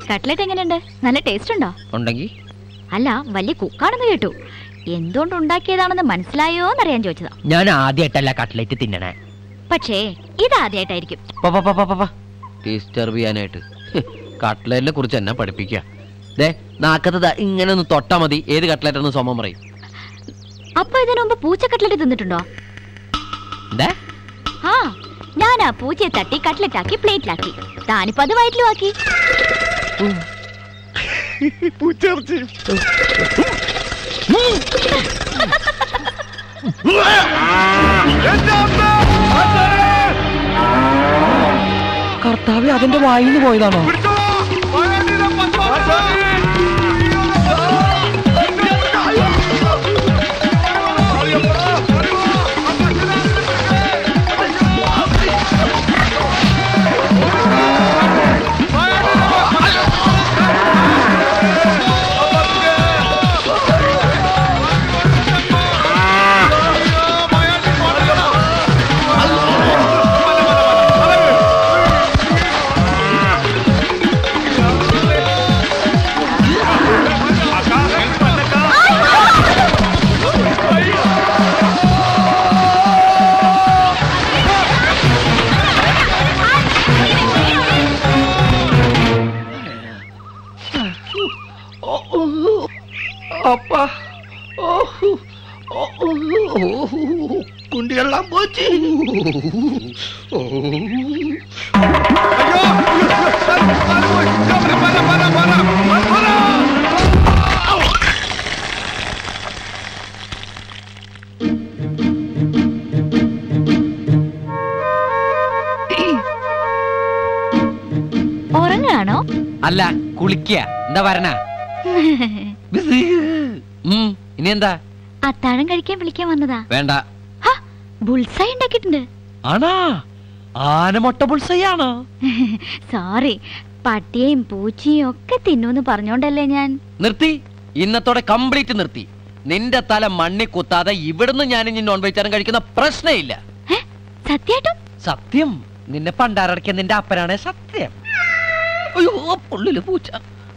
Cutlet എങ്ങനെയുണ്ട് നല്ല taste ഉണ്ടോ ഉണ്ടെങ്കിൽ അല്ല വലിയ കുക്കാണെന്ന് കേട്ടു എന്തുകൊണ്ട് ഉണ്ടാക്കിയതാണെന്ന് മനസ്സിലായോ എന്നറിയാൻ ചോദിച്ചതാ ഞാൻ ആദ്യമായിട്ടല്ല കട്ട്ലറ്റ് തിന്നണേ പക്ഷേ ഇതാദ്യമായിട്ടായിരിക്കും ഡിസ്റ്റർബ് ചെയ്യാനായിട്ട് കട്ട്ലറ്റിനെ കുറിച്ച് എന്നെ പഠിപ്പിക്കുക ദേ നാക്കത്ത് ദാ ഇങ്ങനെ ഒന്ന് തൊട്ടാ മതി ഏത് കട്ട്ലറ്റ് എന്ന് സോമം പറയും അപ്പൊ ഇതിനു മുമ്പ് പൂച്ച കട്ട്ലറ്റ് തിന്നിട്ടുണ്ടോ എന്താ ആ ഞാൻ ആ പൂച്ചയെ തട്ടി കട്ട്ലറ്റ് ആക്കി പ്ലേറ്റിലാക്കി താനിപ്പോ അത് വയറ്റിലും ആക്കി പൂച്ചയിറച്ചി കർത്താവ് അതിന്റെ വായിന്ന് പോയതാണോ அப்பா குண்டியெல்லாம் போச்சு ഉറങ്ങാണോ അല്ല കുളിക്കുക എന്താ വരണ ഇനി എന്താ അത്താഴം കഴിക്കാൻ വിളിക്കാൻ വന്നതാ വേണ്ട ഹ, ബുൾസൈ ഉണ്ടാക്കിയിട്ടുണ്ട് ആണാ ആനമൊട്ട പുൾസയാണോ സോറി പട്ടിയെയും പൂച്ചയും ഒക്കെ തിന്നൂന്ന് പറഞ്ഞോണ്ടല്ലേ ഞാൻ നിർത്തി ഇന്നത്തോടെ കംപ്ലീറ്റ് നിർത്തി നിന്റെ തല മണ്ണി കുത്താതെ ഇവിടുന്ന് ഞാൻ ഇനി നോൺ വെജിറ്റേറിയൻ കഴിക്കുന്ന പ്രശ്നമില്ല ഏ, സത്യായിട്ടും സത്യം നിന്നെ പണ്ടാരടക്കിയ നിന്റെ അപ്പനാണ് സത്യം അയ്യോ പുള്ളില് പൂച്ച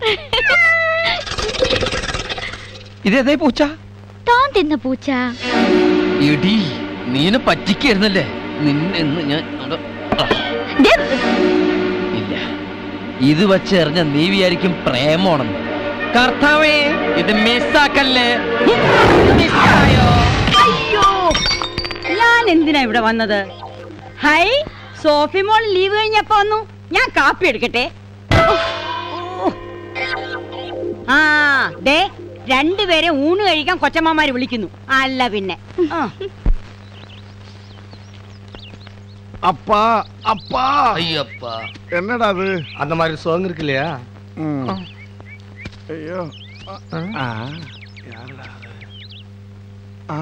ഇതേതേ പൂച്ച താൻ തിന്ന പൂച്ച എടി നീനെ പറ്റിക്കായിരുന്നല്ലേ നിന്നെ ഇന്ന് ഞാൻ അവിടെ- ആ, ദേ, ഇല്ല ഇത് വെച്ചെറിഞ്ഞ നീ വിചാരിക്കും പ്രേമമാണെന്ന് കർത്താവേ ഇത് മിസ്സാക്കല്ലേ മിസ്സായോ അയ്യോ ഞാൻ എന്തിനാ ഇവിടെ വന്നത് ഹൈ സോഫി മോൾ ലീവ് കഴിഞ്ഞപ്പോ വന്നു ഞാൻ കാപ്പി എടുക്കട്ടെ ഉഫ്. ആ ദേ രണ്ടുപേരെ ഊണ് കഴിക്കാൻ കൊച്ചമ്മമാര് വിളിക്കുന്നു അല്ല പിന്നെ ആ. அப்பா அப்பா അയ്യപ്പാ என்னடா அது அந்த மாதிரி சோங் இருக்கு இல்லையா ம். ஐயோ ஆ யாருடா அது ആ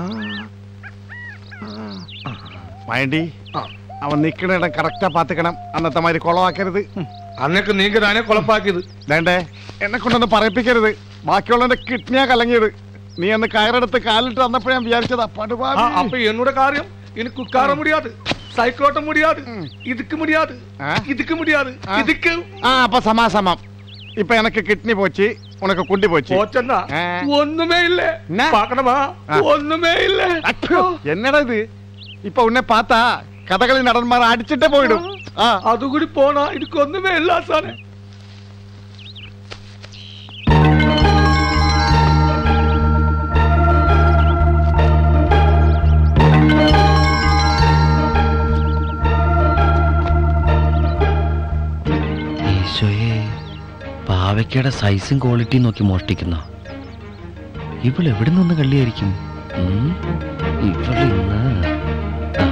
മൈണ്ടി അവൻ നിക്കണ ഇടം കറക്റ്റാ പാത്തുക്കണം അന്നത്തെ മാതിരി കുളമാക്കരുത് அன்னைக்கு நீங்க தானே குழப்பாக்குது വേണ്ടേ എന്നെ കൊണ്ടൊന്ന് പറയിപ്പിക്കരുത് ബാക്കിയുള്ളവന്റെ കിഡ്നിയാ കലങ്ങിയത് നീ അന്ന് കയറെടുത്ത് കാലിട്ട് വന്നപ്പോ ഞാൻ വിചാരിച്ചതാ ஆ, പടുപാവി அப்ப என்னோட காரியம் எனக்கு உட்கார முடியாது சைக்கிள் ஓட்ட முடியாது இதுக்கு முடியாது ஆ? இதுக்கு முடியாது ஆ. இதுக்கு ആ അപ്പൊ സമാസമം ഇപ്പൊ എനക്ക് കിഡ്നി പോച്ച് ഉനക്ക് കുണ്ടി പോച്ച് போச்சன்னா ஆ. ஒண்ணுமே இல்ல என்ன? பாக்கணுமா ஆ. ஒண்ணுமே இல்ல അയ്യോ, എന്നടാ ഇത് ഇപ്പൊ ഉന്നെ പാത്താ കഥകളി നടന്മാർ അടിച്ചിട്ടേ പോയിടും ആ அது கூட போனா இதுக்கு ஒண்ணுமே இல்ல சார் ഈശോയെ പാവയ്ക്കയുടെ സൈസും ക്വാളിറ്റിയും നോക്കി മോഷ്ടിക്കുന്ന ഇവൾ എവിടെ നിന്ന് കള്ളിയായിരിക്കും ഉം? ഇവളിന്ന് ആ.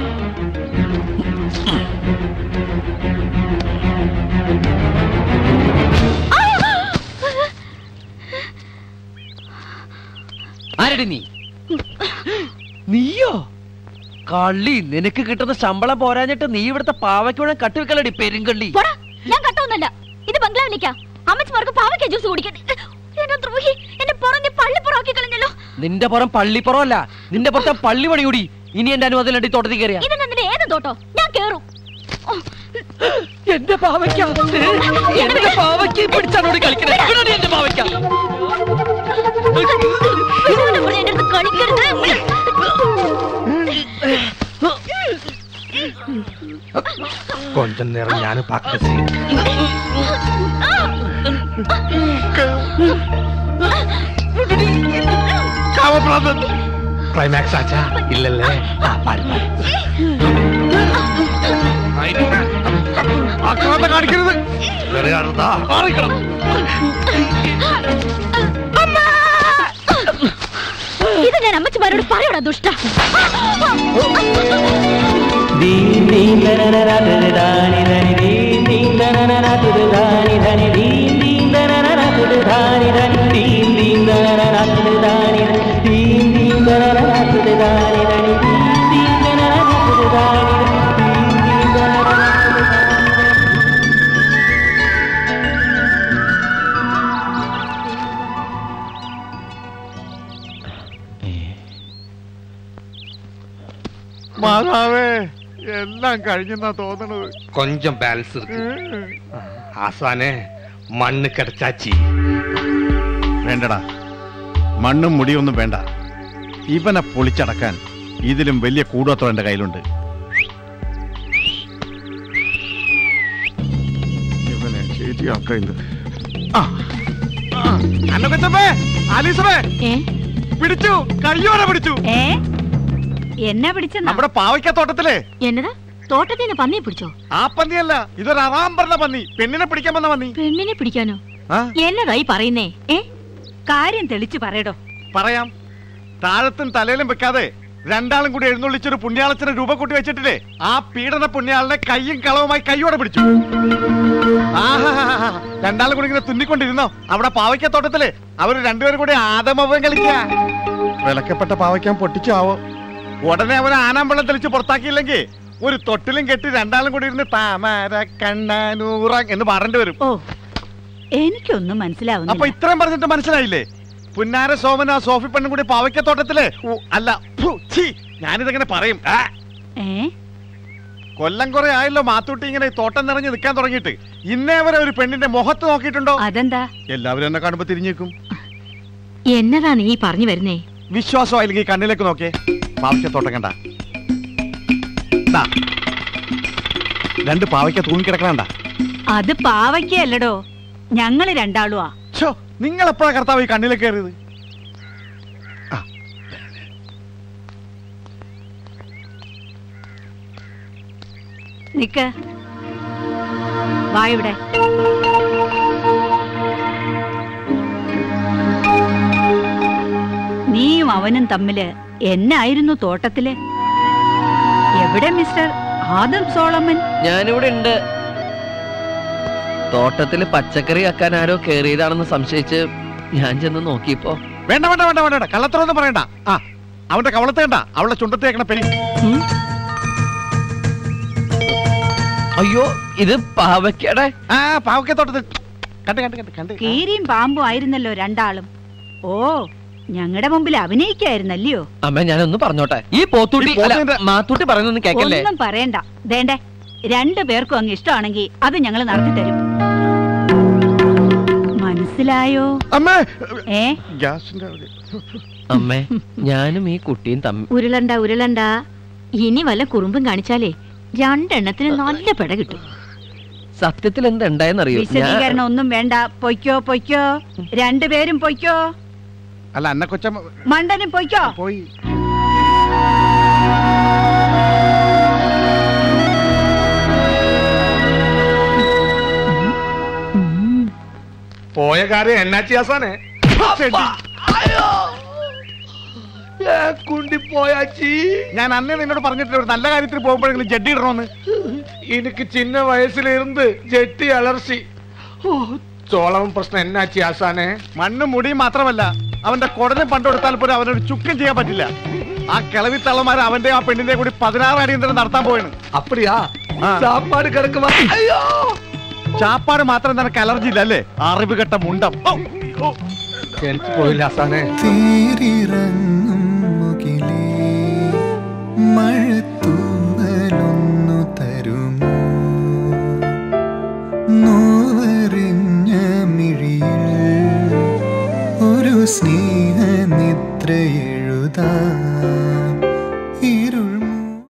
ആരടി നീ നീയോ കള്ളി നിനക്ക് കിട്ടുന്ന ശമ്പളം പോരാഞ്ഞിട്ട് നീ ഇവിടുത്തെ പാവയ്ക്കുഴ കട്ടിവെക്കലടി പെരുങ്കള്ളി പോടാ ഞാൻ കട്ടൊന്നല്ല ഇത് ബംഗ്ലാവിലേക്കാ അമ്മച്ചിമാർക്ക് പാവയ്ക്ക ജ്യൂസ് കുടിക്കാൻ എന്നെ ദ്രോഹി എന്നെ പുറഞ്ഞ് പള്ളിപ്പുറമാക്കി കളഞ്ഞല്ലോ നിന്റെ പുറം പള്ളിപ്പുറമല്ല നിന്റെ പുറത്തെ പള്ളി പണിയൂടി ഇനി എന്റെ അനുവാദം തോട്ടത്തിൽ കയറിയ ഇതിനെന്തിന് ഏത് തോട്ടോ ഞാൻ കേറും ഓ, എന്റെ പാവയ്ക്ക എന്റെ പാവയ്ക്ക പിടിച്ചാണോട് കളിക്കണേ എവിടെയാണ് എന്റെ പാവയ്ക്ക ഇതുകൊണ്ട് ഇവിടെ എൻ്റെ അടുത്ത് കളിക്കരുത് கொஞ்சம் நேரம் ஞானம் பார்க்க കാമപ്രാന്തൻ கிளைமேக்ஸ் ஆச்சா இல்ல இல்ல பாரு பாரு ആക്രാന്തം കാണിക്കരുത് விளையாடுறதா മാറിക്കണം ഇത് ഞാൻ അമ്മച്ചിമാരോട് പറയടാ ദുഷ്ട മാതാവേ എല്ലാം കഴിഞ്ഞെന്നാ തോന്നണത് கொஞ்சம் பேலன்ஸ் இருக்கு ஆசானே மண்ணு கிடைச்சாச்சு വേണ്ടടാ മണ്ണും മുടിയൊന്നും വേണ്ട ഇവനെ പൊളിച്ചടക്കാൻ ഇതിലും വലിയ കൂടോത്രം എന്റെ കയ്യിലുണ്ട് ഇവനെ ശരിയാക്ക ഇത് ആ, ആ, അന്നക്കൊച്ചമ്മേ, ആലീസമ്മേ, ഏ പിടിച്ചു കയ്യോടെ പിടിച്ചു ഏ എന്നെ പിടിച്ചെന്നാ നമ്മുടെ പാവയ്ക്ക തോട്ടത്തിലെ എന്നതാ തോട്ടത്തിൽ നിന്ന് പന്നിയെ പിടിച്ചോ ആ പന്നിയല്ല ഇതൊരു അറാം പറഞ്ഞ പന്നി പെണ്ണിനെ പിടിക്കാൻ വന്ന പന്നി പെണ്ണിനെ പിടിക്കാനോ ആ എന്നതായി പറയുന്നേ ഏ കാര്യം തെളിച്ചു പറയടോ പറയാം താഴത്തും തലയിലും വെക്കാതെ രണ്ടാളും കൂടി എഴുന്നള്ളിച്ചൊരു പുണ്യാളച്ചനെ രൂപ കൂട്ടി വെച്ചിട്ടില്ലേ ആ പീഡന പുണ്യാളനെ കയ്യും കളവുമായി കൈയോടെ പിടിച്ചു ആഹാഹാഹാ. രണ്ടാളും കൂടി ഇങ്ങനെ തുന്നിക്കൊണ്ടിരുന്നോ അവിടെ പാവയ്ക്കത്തോട്ടത്തില് അവര് രണ്ടുപേരും കൂടി ആദമവൻ കളിക്ക വിലക്കപ്പെട്ട പാവയ്ക്കാൻ പൊട്ടിച്ചാവോ ഉടനെ അവനെ ആനാമ്പള്ളം തെളിച്ച് പുറത്താക്കിയില്ലെങ്കിൽ ഒരു തൊട്ടിലും കെട്ടി രണ്ടാളും കൂടി ഇരുന്ന് താമര കണ്ണാനൂറ എന്ന് പാടേണ്ടി വരും ഓ എനിക്കൊന്നും അപ്പൊ മനസ്സിലാവുന്നില്ല ഇത്രയും പറഞ്ഞിട്ട് മനസ്സിലായില്ലേ പുന്നാര സോമൻ ആ സോഫി പെണ്ണും കൂടി പാവയ്ക്കത്തോട്ടത്തില് ഊ, അല്ല ഫു, ഛീ, ഞാനിതെങ്ങനെ പറയും ആ, ഏ കൊല്ലം കുറെ ആയല്ലോ മാത്തൂട്ടി ഇങ്ങനെ ഈ തോട്ടം നിറഞ്ഞ് നിൽക്കാൻ തുടങ്ങിയിട്ട് ഇന്നേ വരെ ഒരു പെണ്ണിന്റെ മുഖത്ത് നോക്കിയിട്ടുണ്ടോ അതെന്താ എല്ലാവരും എന്നെ കാണുമ്പോ തിരിഞ്ഞേക്കും എന്നതാ നീ പറഞ്ഞു വരുന്നേ വിശ്വാസമായില്ലെങ്കിൽ കണ്ണിലേക്ക് നോക്കേ പാവയ്ക്കത്തോട്ടം കണ്ട ദാ, രണ്ട് പാവയ്ക്ക തൂങ്ങിക്കിടക്കണണ്ട അത് പാവയ്ക്കല്ലടോ ഞങ്ങള് രണ്ടാളുവാ ഛോ നിങ്ങൾ എപ്പോഴാ കർത്താവ് ഈ കണ്ണിലേക്ക് കയറിയത് ആ, നിക്ക് വാ ഇവിടെ നീയും അവനും തമ്മില് എന്നായിരുന്നു തോട്ടത്തില് എവിടെ മിസ്റ്റർ ആദം സോളമൻ ഞാനിവിടെ ഉണ്ട് തോട്ടത്തില് പച്ചക്കറി ആക്കാൻ ആരോ കേറിയതാണെന്ന് സംശയിച്ച് ഞാൻ ചെന്ന് നോക്കിയപ്പോ വേണ്ട വേണ്ട വേണ്ട വേണ്ട കള്ളത്തറൊന്നും പറയണ്ട ആ അവന്റെ കവളത്ത് കണ്ട അവളുടെ ചുണ്ടത്തേക്കണ പെരി ഉം. അയ്യോ ഇത് പാവയ്ക്കടെ ആ പാവയ്ക്കത്തോട്ടത്തിൽ കണ്ട് കണ്ട് കണ്ട് കണ്ട് കീരിയും പാമ്പും ആയിരുന്നല്ലോ രണ്ടാളും ഓ ഞങ്ങളുടെ മുമ്പിൽ അഭിനയിക്കായിരുന്നല്ലയോ അമ്മ ഞാനൊന്ന് പറഞ്ഞോട്ടെ ഈ പോത്തൂട്ടി ഈ പോത്തിന്റെ- അല്ല, മാത്തൂട്ടി പറയുന്നൊന്ന് കേക്കല്ലേ ഒന്നും പറയണ്ട വേണ്ടേ രണ്ടു പേർക്കും അങ്ങ് ഇഷ്ടമാണെങ്കിൽ അത് ഞങ്ങൾ നടത്തി തരും മനസ്സിലായോ അമ്മേ ഏ ഗ്യാസിന്റെ അവിടെ. അമ്മേ ഞാനും ഈ കുട്ടിയും തമ്മിൽ ഉരുളണ്ട ഉരുളണ്ട ഇനി വല്ല കുറുമ്പും കാണിച്ചാലേ രണ്ടെണ്ണത്തിന് നല്ല പെട കിട്ടും സത്യത്തിൽ എന്താ ഉണ്ടായെന്നറിയോ ഞാൻ വിശദീകരണം ഒന്നും വേണ്ട പൊയ്ക്കോ പൊയ്ക്കോ രണ്ടുപേരും പൊയ്ക്കോ അല്ല അന്ന കൊച്ചമ്മ മണ്ടനും പൊയ്ക്കോ പോയി போய காரியம் என்னாச்சு ஆசானே ചെടി. ஏ, குண்டி போயாச்சு ഞാൻ അന്നേ നിന്നോട് പറഞ്ഞിട്ടില്ല ഒരു നല്ല കാര്യത്തിൽ പോകുമ്പോഴെങ്കിലും ജഡ്ഡി ഇടണമെന്ന് எனக்கு சின்ன வயசுல இருந்து ஜெட்டி அலர்ச்சி ஓ, சோளம் பிரச்சனை என்னாச்சு ஆசானே മണ്ണും മുടിയും മാത്രമല്ല അവന്റെ കുടലും പണ്ടെടുത്താൽ പോലും അവനൊരു ചുക്കും ചെയ്യാൻ പറ്റില്ല ആ കിളവി തള്ളമാർ അവന്റെ ആ പെണ്ണിന്റെ കൂടി പതിനാറ് അടിയന്തരം നടത്താൻ പോയാണ് அப்படியா ஆ. சாப்பாடு கிடக்குமா ஐயோ ചാപ്പാട് മാത്രം നിനക്ക് അലർജി ഇല്ല അല്ലേ അറിവ് കെട്ട മുണ്ടം ഓ, ഓ. എനിക്ക് പോയില്ല ആസാനേ തേരിറങ്ങും മുകിലേ മഴത്തൂങ്ങലൊന്നു തരുമോ സ്നേഹനിദ്രയെഴുതാം ഇര